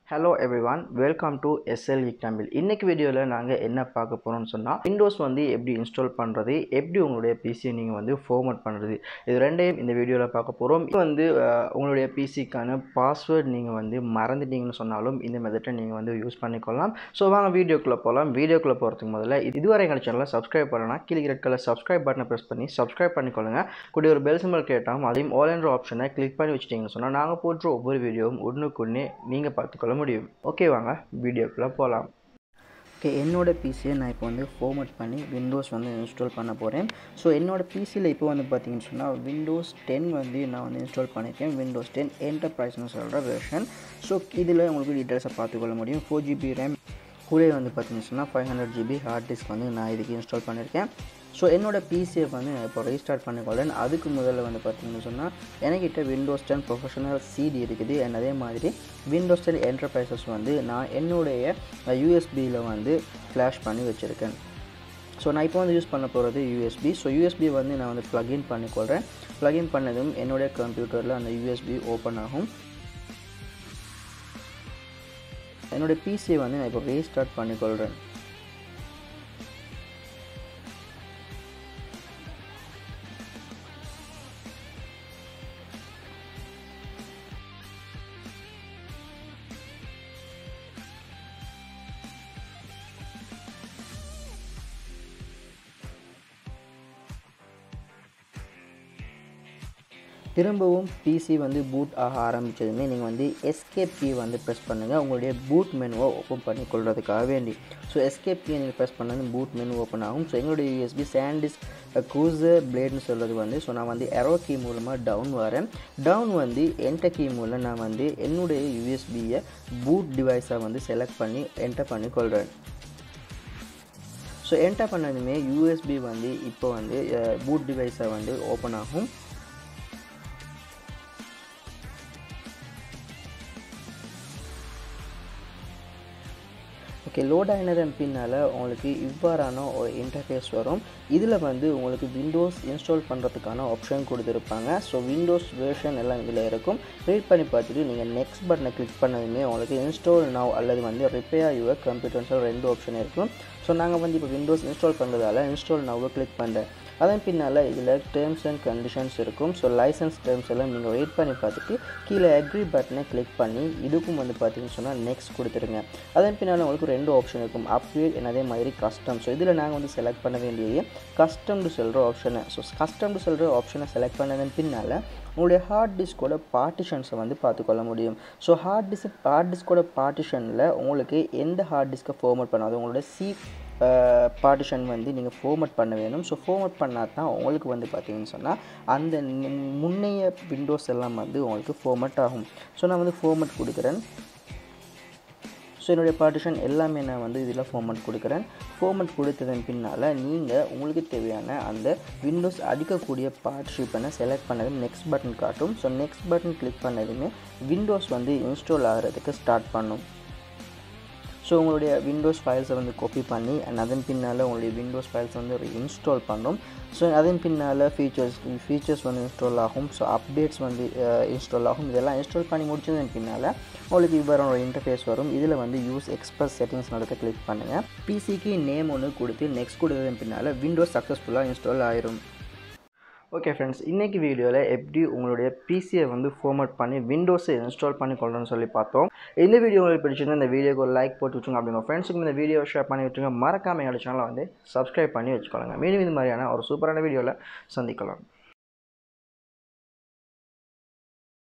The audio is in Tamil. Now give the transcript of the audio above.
hello everyone welcome to SLE Tamil இன்னைக்கு வீடியோவில் நாங்கள் என்ன பார்க்க போகிறோம்னு சொன்னால் விண்டோஸ் வந்து எப்படி இன்ஸ்டால் பண்ணுறது எப்படி உங்களுடைய பிசியை நீங்கள் வந்து ஃபார்மட் பண்ணுறது இது ரெண்டையும் இந்த வீடியோவில் பார்க்க போகிறோம் இது வந்து அஹ், உங்களுடைய பிசிக்கான பாஸ்வேர்ட் நீங்கள் வந்து மறந்துட்டீங்கன்னு சொன்னாலும் இந்த மெத்தட்டை நீங்கள் வந்து யூஸ் பண்ணிக்கொள்ளலாம் ஸோ வாங்க வீடியோக்குள்ளே போகலாம் வீடியோக்குள்ளே போகிறதுக்கு முதல்ல இதுவரை எங்கள் சேனலை சப்ஸ்கிரைப் பண்ணலாம் கீழே ரெட் கலர் சப்ஸ்கிரைப் பட்டனை ப்ரெஸ் பண்ணி சப்ஸ்கிரைப் பண்ணிக்கொள்ளுங்க கூடிய ஒரு பெல் சிம்பிள் கேட்டாலும் அதையும் ஆல் என்ற ஆப்ஷனை கிளிக் பண்ணி வச்சிட்டிங்கன்னு சொன்னால் நாங்கள் போட்டுற ஒவ்வொரு வீடியோவும் உடனுக்குடனே நீங்கள் பார்த்துக்கொள்ள முடியும் ஓகே வாங்க வீடியோக்குள்ளே போகலாம் ஓகே என்னோட பிசியை நான் இப்போ வந்து ஃபார்மட் பண்ணி விண்டோஸ் வந்து இன்ஸ்டால் பண்ண போகிறேன் ஸோ என்னோட பிசியில் இப்போ வந்து பார்த்தீங்கன்னு சொன்னால் விண்டோஸ் டென் வந்து நான் வந்து இன்ஸ்டால் பண்ணியிருக்கேன் விண்டோஸ் டென் என்டர்பிரைஸ்னு சொல்கிற வெர்ஷன் ஸோ இதில் உங்களுக்கு டீட்டெயில்ஸை பார்த்துக்கொள்ள முடியும் ஃபோர் ஜிபி ரேம் கூட வந்து பார்த்தீங்கன்னு சொன்னால் five hundred GB hard disk வந்து நான் இதுக்கு இன்ஸ்டால் பண்ணியிருக்கேன் ஸோ என்னோடய பிசியை வந்து நான் இப்போ ரீஸ்டார்ட் பண்ணிக்கொள்றேன் அதுக்கு முதல்ல வந்து பார்த்தீங்கன்னு சொன்னால் என்கிட்ட விண்டோஸ் டென் ப்ரொஃபஷனல் சிடி இருக்குது அண்ட் அதே மாதிரி விண்டோஸ் டென் என்டர்பிரைசஸ் வந்து நான் என்னுடைய யூஎஸ்பியில் வந்து ஃப்ளாஷ் பண்ணி வச்சுருக்கேன் ஸோ நான் இப்போ வந்து யூஸ் பண்ண போகிறது யூஎஸ்பி ஸோ யூஎஸ்பி வந்து நான் வந்து ப்ளக்இன் பண்ணிக்கொள்கிறேன் ப்ளக்இன் பண்ணதும் என்னுடைய கம்ப்யூட்டரில் அந்த யூஎஸ்பி ஓப்பன் ஆகும் என்னோடய பிசியை வந்து நான் இப்போ ரீஸ்டார்ட் பண்ணிக்கொள்கிறேன் திரும்பவும் பிசி வந்து பூட் ஆக ஆரம்பித்ததுமே நீங்கள் வந்து எஸ்கேப் கீ வந்து ப்ரெஸ் பண்ணுங்கள் உங்களுடைய பூட் மெனுவை ஓப்பன் பண்ணி கொள்றதுக்காக வேண்டி ஸோ எஸ்கேப் கீ நீங்கள் ப்ரெஸ் பண்ணது பூட் மெனு ஓப்பன் ஆகும் ஸோ எங்களுடைய யூஎஸ்பி சாண்டிஸ் க்ரூசர் பிளேட்னு சொல்கிறது வந்து ஸோ நான் வந்து எரோ கீ மூலமாக டவுன் வரேன் டவுன் வந்து என்டர் கீ மூலம் நான் வந்து என்னுடைய யூஎஸ்பியை பூட் டிவைஸாக வந்து செலக்ட் பண்ணி என்டர் பண்ணி கொள்கிறேன் ஸோ என்டர் பண்ணதுமே யூஎஸ்பி வந்து இப்போ வந்து பூட் டிவைஸை வந்து ஓப்பன் ஆகும் ஓகே லோட் ஆகினதன் பின்னால் உங்களுக்கு இவ்வாறான ஒரு இன்டர்ஃபேஸ் வரும் இதில் வந்து உங்களுக்கு விண்டோஸ் இன்ஸ்டால் பண்ணுறதுக்கான ஆப்ஷன் கொடுத்துருப்பாங்க ஸோ விண்டோஸ் வேர்ஷன் எல்லாம் இதில் இருக்கும் ரீட் பண்ணி பார்த்துட்டு நீங்கள் நெக்ஸ்ட் பட்டனை கிளிக் பண்ணதுமே உங்களுக்கு இன்ஸ்டால் நவ் அல்லது வந்து ரிப்பேர் யுவர் கம்ப்யூட்டர்ஸில் ரெண்டு ஆப்ஷன் இருக்கும் ஸோ நாங்கள் வந்து இப்போ விண்டோஸ் இன்ஸ்டால் பண்ணுறதால இன்ஸ்டால் நவ்வை கிளிக் பண்ணுறேன் அதன் பின்னால் இதில் டேர்ம்ஸ் அண்ட் கண்டிஷன்ஸ் இருக்கும் ஸோ லைசன்ஸ் டேர்ம்ஸ் எல்லாம் நீங்கள் வெயிட் பண்ணி பார்த்துட்டு கீழே அக்ரி பட்டனை கிளிக் பண்ணி இதுக்கும் வந்து பார்த்தீங்கன்னு சொன்னால் நெக்ஸ்ட் கொடுத்துருங்க அதன் பின்னால் உங்களுக்கு ரெண்டு ஆப்ஷன் இருக்கும் அப்கிரேட் அதே மாதிரி கஸ்டம் ஸோ இதில் நாங்கள் வந்து செலக்ட் பண்ண வேண்டியது கஸ்டம்டு சொல்கிற ஆப்ஷனை ஸோ கஸ்டம்டு சொல்கிற ஆப்ஷனை செலக்ட் பண்ணதன் பின்னால் உங்களுடைய ஹார்ட் டிஸ்கோட பார்ட்டிஷன்ஸை வந்து பார்த்துக்கொள்ள முடியும் ஸோ ஹார்ட் டிஸ்க் ஹார்ட் டிஸ்கோட பார்ட்டிஷனில் உங்களுக்கு எந்த ஹார்ட் டிஸ்க்கை ஃபார்மட் பண்ணாது உங்களோட சி பார்ட்டிஷன் வந்து நீங்கள் ஃபார்மட் பண்ண வேணும் ஸோ ஃபார்மட் பண்ணால் தான் உங்களுக்கு வந்து பார்த்தீங்கன்னு சொன்னால் அந்த நி- முன்னைய விண்டோஸ் எல்லாம் வந்து உங்களுக்கு ஃபார்மட் ஆகும் ஸோ நான் வந்து ஃபார்மட் கொடுக்குறேன் ஸோ என்னுடைய பார்ட்டிஷன் எல்லாமே நான் வந்து இதில் ஃபார்மட் கொடுக்குறேன் ஃபார்மட் கொடுத்ததன் பின்னால் நீங்கள் உங்களுக்கு தேவையான அந்த விண்டோஸ் அடிக்கக்கூடிய பார்ட்ஷிப்பனை செலக்ட் பண்ணது நெக்ஸ்ட் பட்டன் காட்டும் ஸோ நெக்ஸ்ட் பட்டன் கிளிக் பண்ணதுமே விண்டோஸ் வந்து இன்ஸ்டால் ஆகிறதுக்கு ஸ்டார்ட் பண்ணும் ஸோ உங்களுடைய விண்டோஸ் ஃபைல்ஸை வந்து காப்பி பண்ணி அண்ட் அதன் பின்னால் உங்களுடைய விண்டோஸ் ஃபைல்ஸ் வந்து ஒரு இன்ஸ்டால் பண்ணும் ஸோ அதன் பின்னால் ஃபீச்சர்ஸ் ஃபீச்சர்ஸ் வந்து இன்ஸ்டால் ஆகும் ஸோ அப்டேட்ஸ் வந்து இன்ஸ்டால் ஆகும் இதெல்லாம் இன்ஸ்டால் பண்ணி முடிச்சதன் பின்னால் உங்களுக்கு இவ்வாறு ஒரு இன்டர்ஃபேஸ் வரும் இதில் வந்து யூஸ் எக்ஸ்பிரஸ் செட்டிங்ஸ் நடத்த கிளிக் பண்ணுங்கள் பிசிக்கு நேம் ஒன்று கொடுத்து நெக்ஸ்ட் கொடுத்ததன் பின்னால் விண்டோஸ் சக்ஸஸ்ஃபுல்லாக இன்ஸ்டால் ஆயிரும் ஓகே ஃப்ரெண்ட்ஸ் இன்றைக்கி வீடியோவில் எப்படி உங்களுடைய பிசியை வந்து ஃபார்மட் பண்ணி விண்டோஸை இன்ஸ்டால் பண்ணி கொள்ளணும்னு சொல்லி பார்த்தோம் இந்த வீடியோ உங்களுக்கு பிடிச்சிருந்தா இந்த வீடியோக்கு ஒரு லைக் போட்டு வச்சுங்க அப்படிங்க ஃப்ரெண்ட்ஸுக்கு இந்த வீடியோ ஷேர் பண்ணி விட்டுருங்க மறக்காம எங்களோட சேனலை வந்து சப்ஸ்கிரைப் பண்ணி வச்சுக்கோங்க மீண்டும் இது மாதிரியான ஒரு சூப்பரான வீடியோவில் சந்திக்கலாம்